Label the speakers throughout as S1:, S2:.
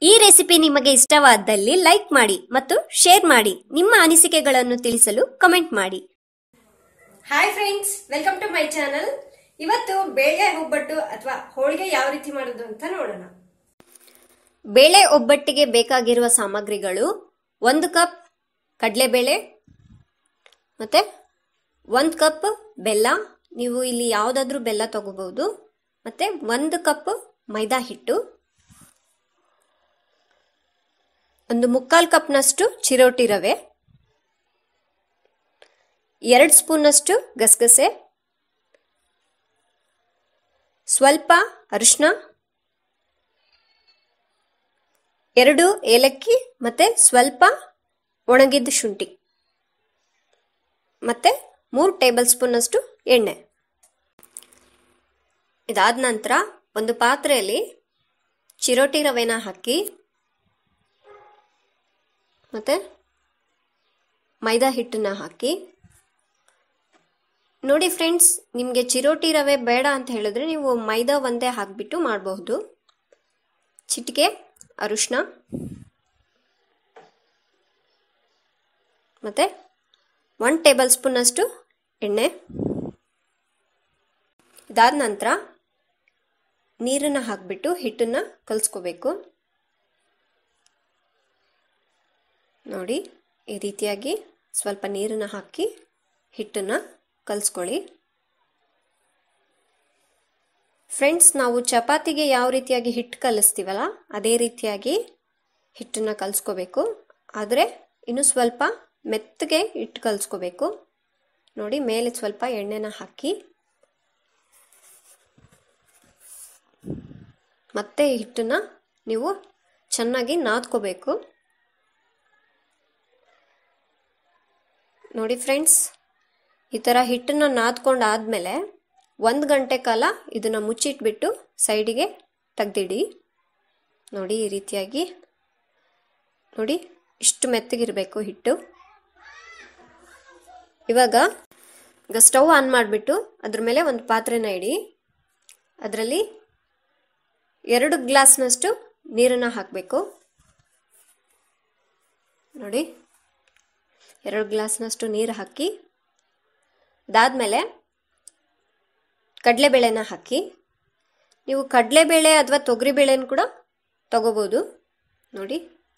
S1: ಈ ರೆಸಿಪಿ ನಿಮಗೆ ಇಷ್ಟವಾದಲ್ಲಿ ಲೈಕ್ ಮಾಡಿ ಮತ್ತು ಶೇರ್ ಮಾಡಿ ನಿಮ್ಮ ಅನಿಸಿಕೆಗಳನ್ನು ತಿಳಿಸಲು ಕಮೆಂಟ್ ಮಾಡಿ
S2: hi friends welcome to my channel ಇವತ್ತು ಬೇಳೆ ಒಬ್ಬಟ್ಟು ಅಥವಾ ಹೋಳಿಗೆ ಯಾವ ರೀತಿ ಮಾಡೋದು ಅಂತ ನೋಡೋಣ
S1: ಬೇಳೆ ಒಬ್ಬಟ್ಟಿಗೆ ಬೇಕಾಗಿರುವ ಸಾಮಗ್ರಿಗಳು ಒಂದು ಕಪ್ ಕಡಲೆಬೇಳೆ ಮತ್ತೆ ಒಂದು ಕಪ್ ಬೆಲ್ಲ ನೀವು ಇಲ್ಲಿ ಯಾವುದಾದ್ರೂ ಬೆಲ್ಲ ತಗೋಬಹುದು ಮತ್ತೆ ಒಂದು ಕಪ್ ಮೈದಾ ಹಿಟ್ಟು ಒಂದು ಮುಕ್ಕಾಲು ಕಪ್ನಷ್ಟು ಚಿರೋಟಿ ರವೆ ಎರಡು ಸ್ಪೂನಷ್ಟು ಗಸಗಸೆ ಸ್ವಲ್ಪ ಅರಿಶಿನ ಎರಡು ಏಲಕ್ಕಿ ಮತ್ತೆ ಸ್ವಲ್ಪ ಒಣಗಿದ ಶುಂಠಿ ಮತ್ತೆ ಮೂರು ಟೇಬಲ್ ಸ್ಪೂನಷ್ಟು ಎಣ್ಣೆ ಇದಾದ ನಂತರ ಒಂದು ಪಾತ್ರೆಯಲ್ಲಿ ಚಿರೋಟಿ ರವೆನ ಹಾಕಿ ಮತ್ತೆ ಮೈದಾ ಹಿಟ್ಟನ್ನ ಹಾಕಿ ನೋಡಿ ಫ್ರೆಂಡ್ಸ್ ನಿಮಗೆ ಚಿರೋಟಿ ರವೆ ಬೇಡ ಅಂತ ಹೇಳಿದ್ರೆ ನೀವು ಮೈದಾ ಒಂದೇ ಹಾಕಿಬಿಟ್ಟು ಮಾಡಬಹುದು ಚಿಟಿಕೆ ಅರಿಶಿನ ಮತ್ತು ಒನ್ ಟೇಬಲ್ ಸ್ಪೂನಷ್ಟು ಎಣ್ಣೆ ಇದಾದ ನಂತರ ನೀರನ್ನು ಹಾಕಿಬಿಟ್ಟು ಹಿಟ್ಟನ್ನು ಕಲಿಸ್ಕೋಬೇಕು ನೋಡಿ ಈ ರೀತಿಯಾಗಿ ಸ್ವಲ್ಪ ನೀರನ್ನು ಹಾಕಿ ಹಿಟ್ಟನ್ನು ಕಲಿಸ್ಕೊಳ್ಳಿ ಫ್ರೆಂಡ್ಸ್ ನಾವು ಚಪಾತಿಗೆ ಯಾವ ರೀತಿಯಾಗಿ ಹಿಟ್ಟು ಕಲಿಸ್ತೀವಲ್ಲ ಅದೇ ರೀತಿಯಾಗಿ ಹಿಟ್ಟನ್ನು ಕಲಿಸ್ಕೋಬೇಕು ಆದರೆ ಇನ್ನು ಸ್ವಲ್ಪ ಮೆತ್ತಗೆ ಹಿಟ್ಟು ಕಲಿಸ್ಕೋಬೇಕು ನೋಡಿ ಮೇಲೆ ಸ್ವಲ್ಪ ಎಣ್ಣೆನ ಹಾಕಿ ಮತ್ತೆ ಹಿಟ್ಟನ್ನು ನೀವು ಚೆನ್ನಾಗಿ ನಾದ್ಕೋಬೇಕು ನೋಡಿ ಫ್ರೆಂಡ್ಸ್ ಈ ಥರ ಹಿಟ್ಟನ್ನು ನಾದ್ಕೊಂಡಾದ್ಮೇಲೆ ಒಂದು ಗಂಟೆ ಕಾಲ ಇದನ್ನು ಮುಚ್ಚಿಟ್ಬಿಟ್ಟು ಸೈಡಿಗೆ ತೆಗ್ದಿಡಿ ನೋಡಿ ಈ ರೀತಿಯಾಗಿ ನೋಡಿ ಇಷ್ಟು ಮೆತ್ತಗಿರಬೇಕು ಹಿಟ್ಟು ಇವಾಗ ಈಗ ಸ್ಟವ್ ಆನ್ ಮಾಡಿಬಿಟ್ಟು ಅದ್ರ ಮೇಲೆ ಒಂದು ಪಾತ್ರೆನ ಇಡಿ ಅದರಲ್ಲಿ ಎರಡು ಗ್ಲಾಸ್ನಷ್ಟು ನೀರನ್ನು ಹಾಕಬೇಕು ನೋಡಿ ಎರಡು ಗ್ಲಾಸ್ನಷ್ಟು ನೀರು ಹಾಕಿ ಅದಾದಮೇಲೆ ಕಡಲೆಬೇಳೆನ ಹಾಕಿ ನೀವು ಕಡಲೆಬೇಳೆ ಅಥವಾ ತೊಗರಿಬೇಳೆನ ಕೂಡ ತಗೋಬೋದು ನೋಡಿ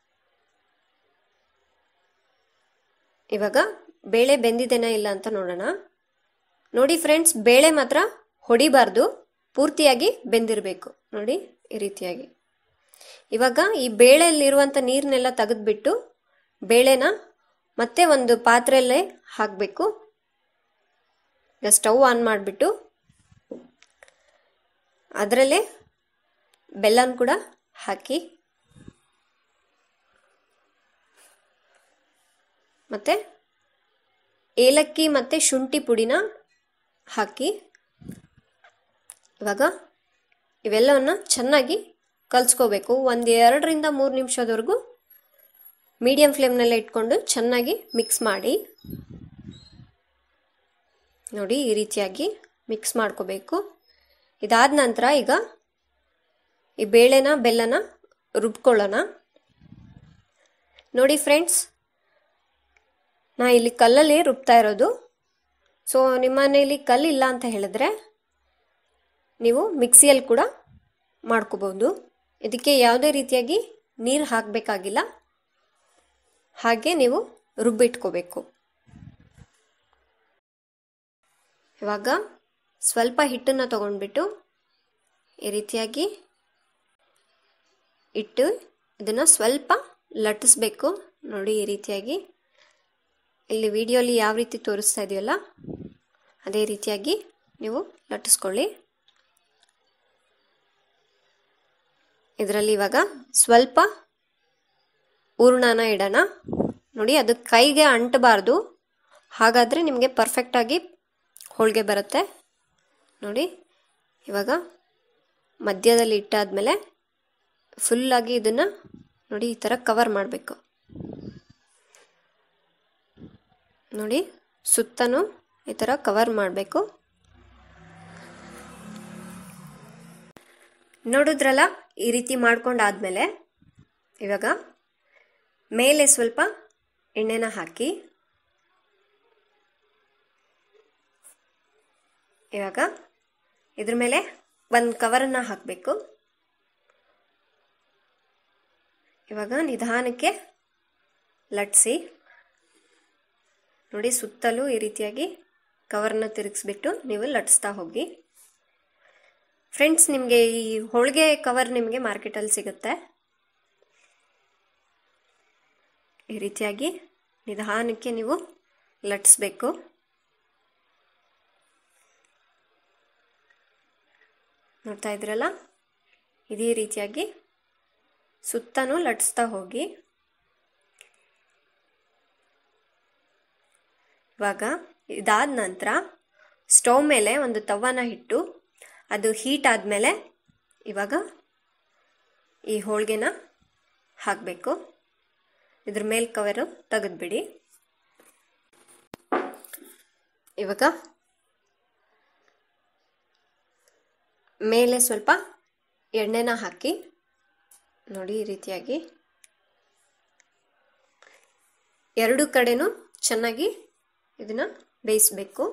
S1: ಇವಾಗ ಬೇಳೆ ಬೆಂದಿದೆನಾ ಇಲ್ಲ ಅಂತ ನೋಡೋಣ ನೋಡಿ ಫ್ರೆಂಡ್ಸ್ ಬೇಳೆ ಮಾತ್ರ ಹೊಡಿಬಾರ್ದು ಪೂರ್ತಿಯಾಗಿ ಬೆಂದಿರಬೇಕು ನೋಡಿ ಈ ರೀತಿಯಾಗಿ ಇವಾಗ ಈ ಬೇಳೆಯಲ್ಲಿರುವಂಥ ನೀರನ್ನೆಲ್ಲ ತೆಗೆದ್ಬಿಟ್ಟು ಬೇಳೆನ ಮತ್ತೆ ಒಂದು ಪಾತ್ರೆಯಲ್ಲೇ ಹಾಕಬೇಕು ಈಗ ಸ್ಟವ್ ಆನ್ ಮಾಡಿಬಿಟ್ಟು ಅದರಲ್ಲೇ ಬೆಲ್ಲನ ಕೂಡ ಹಾಕಿ ಮತ್ತು ಏಲಕ್ಕಿ ಮತ್ತು ಶುಂಠಿ ಪುಡಿನ ಹಾಕಿ ಇವಾಗ ಇವೆಲ್ಲವನ್ನು ಚೆನ್ನಾಗಿ ಕಲಿಸ್ಕೋಬೇಕು ಒಂದು ಎರಡರಿಂದ ಮೂರು ನಿಮಿಷದವರೆಗೂ ಮೀಡಿಯಂ ಫ್ಲೇಮ್ನಲ್ಲೇ ಇಟ್ಕೊಂಡು ಚೆನ್ನಾಗಿ ಮಿಕ್ಸ್ ಮಾಡಿ ನೋಡಿ ಈ ರೀತಿಯಾಗಿ ಮಿಕ್ಸ್ ಮಾಡ್ಕೋಬೇಕು ಇದಾದ ನಂತರ ಈಗ ಈ ಬೇಳೆನ ಬೆಲ್ಲನ ರುಬ್ಕೊಳ್ಳೋಣ ನೋಡಿ ಫ್ರೆಂಡ್ಸ್ ನಾ ಇಲ್ಲಿ ಕಲ್ಲಲ್ಲಿ ರುಬ್ತಾ ಇರೋದು ಸೊ ನಿಮ್ಮ ಮನೆಯಲ್ಲಿ ಕಲ್ಲಿಲ್ಲ ಅಂತ ಹೇಳಿದ್ರೆ ನೀವು ಮಿಕ್ಸಿಯಲ್ಲಿ ಕೂಡ ಮಾಡ್ಕೋಬಹುದು ಇದಕ್ಕೆ ಯಾವುದೇ ರೀತಿಯಾಗಿ ನೀರು ಹಾಕಬೇಕಾಗಿಲ್ಲ ಹಾಗೆ ನೀವು ರುಬ್ಬಿಟ್ಕೋಬೇಕು ಇವಾಗ ಸ್ವಲ್ಪ ಹಿಟ್ಟನ್ನು ತಗೊಂಡ್ಬಿಟ್ಟು ಈ ರೀತಿಯಾಗಿ ಇಟ್ಟು ಇದನ್ನು ಸ್ವಲ್ಪ ಲಟ್ಟಿಸ್ಬೇಕು ನೋಡಿ ಈ ರೀತಿಯಾಗಿ ಇಲ್ಲಿ ವಿಡಿಯೋಲಿ ಯಾವ ರೀತಿ ತೋರಿಸ್ತಾ ಇದೆಯಲ್ಲ ಅದೇ ರೀತಿಯಾಗಿ ನೀವು ಲಟ್ಟಿಸ್ಕೊಳ್ಳಿ ಇದರಲ್ಲಿ ಇವಾಗ ಸ್ವಲ್ಪ ಹೂರ್ಣನ ಇಡೋಣ ನೋಡಿ ಅದು ಕೈಗೆ ಅಂಟಬಾರ್ದು ಹಾಗಾದರೆ ನಿಮಗೆ ಪರ್ಫೆಕ್ಟಾಗಿ ಹೋಳಿಗೆ ಬರುತ್ತೆ ನೋಡಿ ಇವಾಗ ಮಧ್ಯದಲ್ಲಿ ಇಟ್ಟಾದ್ಮೇಲೆ ಫುಲ್ಲಾಗಿ ಇದನ್ನು ನೋಡಿ ಈ ಥರ ಕವರ್ ಮಾಡಬೇಕು ನೋಡಿ ಸುತ್ತನೂ ಈ ಥರ ಕವರ್ ಮಾಡಬೇಕು ನೋಡಿದ್ರಲ್ಲ ಈ ರೀತಿ ಮಾಡ್ಕೊಂಡಾದ್ಮೇಲೆ ಇವಾಗ ಮೇಲೆ ಸ್ವಲ್ಪ ಎಣ್ಣೆನ ಹಾಕಿ ಇವಾಗ ಇದ್ರ ಮೇಲೆ ಒಂದು ಕವರನ್ನು ಹಾಕಬೇಕು ಇವಾಗ ನಿಧಾನಕ್ಕೆ ಲಟ್ಸಿ ನೋಡಿ ಸುತ್ತಲೂ ಈ ರೀತಿಯಾಗಿ ಕವರ್ನ ತಿರುಗಿಸ್ಬಿಟ್ಟು ನೀವು ಲಟ್ಸ್ತಾ ಹೋಗಿ ಫ್ರೆಂಡ್ಸ್ ನಿಮಗೆ ಈ ಹೋಳಿಗೆ ಕವರ್ ನಿಮಗೆ ಮಾರ್ಕೆಟಲ್ಲಿ ಸಿಗುತ್ತೆ ಈ ರೀತಿಯಾಗಿ ನಿಧಾನಕ್ಕೆ ನೀವು ಲಟ್ಸ್ಬೇಕು ನೋಡ್ತಾ ಇದ್ರಲ್ಲ ಇದೇ ರೀತಿಯಾಗಿ ಸುತ್ತನೂ ಲಟ್ಸ್ತಾ ಹೋಗಿ ಇವಾಗ ಇದಾದ ನಂತರ ಸ್ಟವ್ ಮೇಲೆ ಒಂದು ತವನ ಇಟ್ಟು ಅದು ಹೀಟ್ ಆದಮೇಲೆ ಇವಾಗ ಈ ಹೋಳಿಗೆನ ಹಾಕಬೇಕು ಇದ್ರ ಮೇಲ್ ಕವರು ತೆಗೆದ್ಬಿಡಿ ಇವಾಗ ಮೇಲೆ ಸ್ವಲ್ಪ ಎಣ್ಣೆನ ಹಾಕಿ ನೋಡಿ ಈ ರೀತಿಯಾಗಿ ಎರಡು ಕಡೆನೂ ಚೆನ್ನಾಗಿ ಇದನ್ನ ಬೇಯಿಸಬೇಕು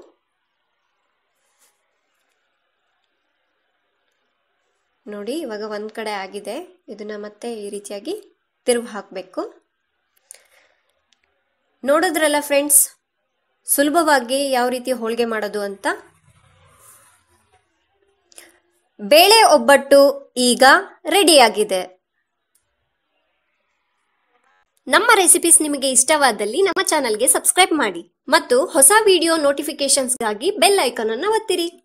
S1: ನೋಡಿ ಇವಾಗ ಒಂದು ಕಡೆ ಆಗಿದೆ ಇದನ್ನ ಮತ್ತೆ ಈ ರೀತಿಯಾಗಿ ತಿರುವು ಹಾಕಬೇಕು ನೋಡಿದ್ರಲ್ಲ ಫ್ರೆಂಡ್ಸ್ ಸುಲಭವಾಗಿ ಯಾವ ರೀತಿ ಹೋಳಿಗೆ ಮಾಡೋದು ಅಂತ ಬೇಳೆ ಒಬ್ಬಟ್ಟು ಈಗ ರೆಡಿಯಾಗಿದೆ ನಮ್ಮ ರೆಸಿಪೀಸ್ ನಿಮಗೆ ಇಷ್ಟವಾದಲ್ಲಿ ನಮ್ಮ ಚಾನಲ್ಗೆ ಸಬ್ಸ್ಕ್ರೈಬ್ ಮಾಡಿ ಮತ್ತು ಹೊಸ ವಿಡಿಯೋ ನೋಟಿಫಿಕೇಶನ್ಸ್ಗಾಗಿ ಬೆಲ್ ಐಕಾನ್ ಅನ್ನು ಒತ್ತಿರಿ